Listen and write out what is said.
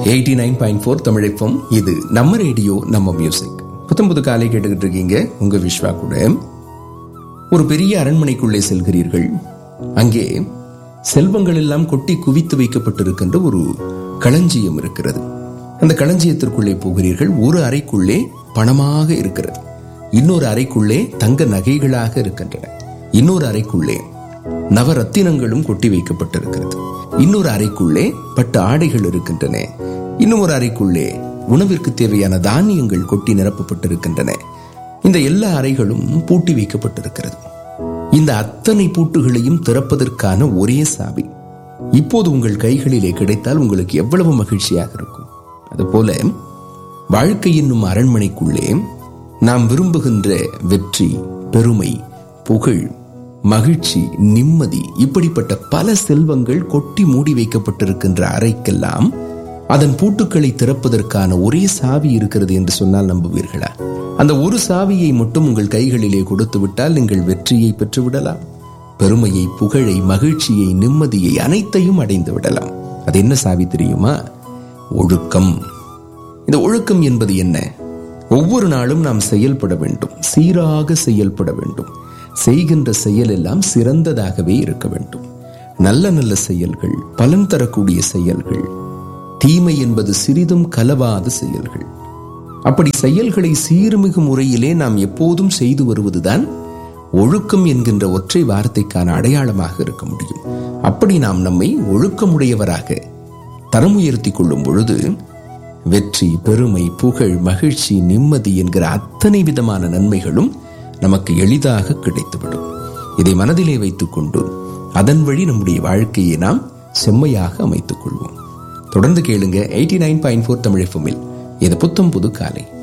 eighty nine point four தமிழைப்பம் இது நம்ம ரேடியோ நம்ம மியூசிக் புத்தம் புது காலை கேட்டுக்கிட்டு இருக்கீங்க உங்க விஸ்வா கூட ஒரு பெரிய அரண்மனைக்குள்ளே செல்கிறீர்கள் அங்கே செல்வங்கள் எல்லாம் கொட்டி குவித்து வைக்கப்பட்டிருக்கின்ற ஒரு களஞ்சியம் இருக்கிறது அந்த களஞ்சியத்திற்குள்ளே போகிறீர்கள் ஒரு அறைக்குள்ளே பணமாக இருக்கிறது இன்னொரு அறைக்குள்ளே தங்க நகைகளாக இருக்கின்றன இன்னொரு அறைக்குள்ளே நவரத்தினங்களும் கொட்டி வைக்கப்பட்டிருக்கிறது இன்னொரு அறைக்குள்ளே பட்டு ஆடைகள் இருக்கின்றன இன்னும் ஒரு அறைக்குள்ளே உணவிற்கு தேவையான தானியங்கள் கொட்டி நிரப்பப்பட்டிருக்கின்றன இந்த எல்லா அறைகளும் பூட்டி வைக்கப்பட்டிருக்கிறது இந்த அத்தனை பூட்டுகளையும் திறப்பதற்கான ஒரே சாவி இப்போது உங்கள் கைகளிலே கிடைத்தால் உங்களுக்கு எவ்வளவு மகிழ்ச்சியாக இருக்கும் அதுபோல வாழ்க்கை என்னும் அரண்மனைக்குள்ளே நாம் விரும்புகின்ற வெற்றி பெருமை புகழ் மகிழ்ச்சி நிம்மதி இப்படிப்பட்ட பல செல்வங்கள் கொட்டி மூடி வைக்கப்பட்டிருக்கின்ற அறைக்கெல்லாம் அதன் பூட்டுக்களை திறப்பதற்கான ஒரே சாவி இருக்கிறது என்று சொன்னால் நம்புவீர்களா அந்த ஒரு சாவியை மட்டும் உங்கள் கைகளிலே கொடுத்து விட்டால் நீங்கள் வெற்றியை பெற்று விடலாம் பெருமையை புகழை மகிழ்ச்சியை நிம்மதியை அனைத்தையும் அடைந்து விடலாம் அது என்ன சாவி தெரியுமா ஒழுக்கம் இந்த ஒழுக்கம் என்பது என்ன ஒவ்வொரு நாளும் நாம் செயல்பட வேண்டும் சீராக செயல்பட வேண்டும் செய்கின்ற செயல் எல்லாம் சிறந்ததாகவே இருக்க வேண்டும் நல்ல நல்ல செயல்கள் பலன் தரக்கூடிய செயல்கள் தீமை என்பது சிறிதும் கலவாத செயல்கள் அப்படி செயல்களை சீர்மிகு முறையிலே நாம் எப்போதும் செய்து வருவதுதான் ஒழுக்கம் என்கின்ற ஒற்றை வார்த்தைக்கான அடையாளமாக இருக்க முடியும் அப்படி நாம் நம்மை ஒழுக்கமுடையவராக தரம் உயர்த்தி கொள்ளும் பொழுது வெற்றி பெருமை புகழ் மகிழ்ச்சி நிம்மதி என்கிற அத்தனை விதமான நன்மைகளும் நமக்கு எளிதாக கிடைத்துவிடும் இதை மனதிலே வைத்துக்கொண்டு அதன் வழி நம்முடைய வாழ்க்கையை நாம் செம்மையாக அமைத்துக் கொள்வோம் தொடர்ந்து கேளுங்க eighty nine point four Tamil இது புத்தம் புது காலை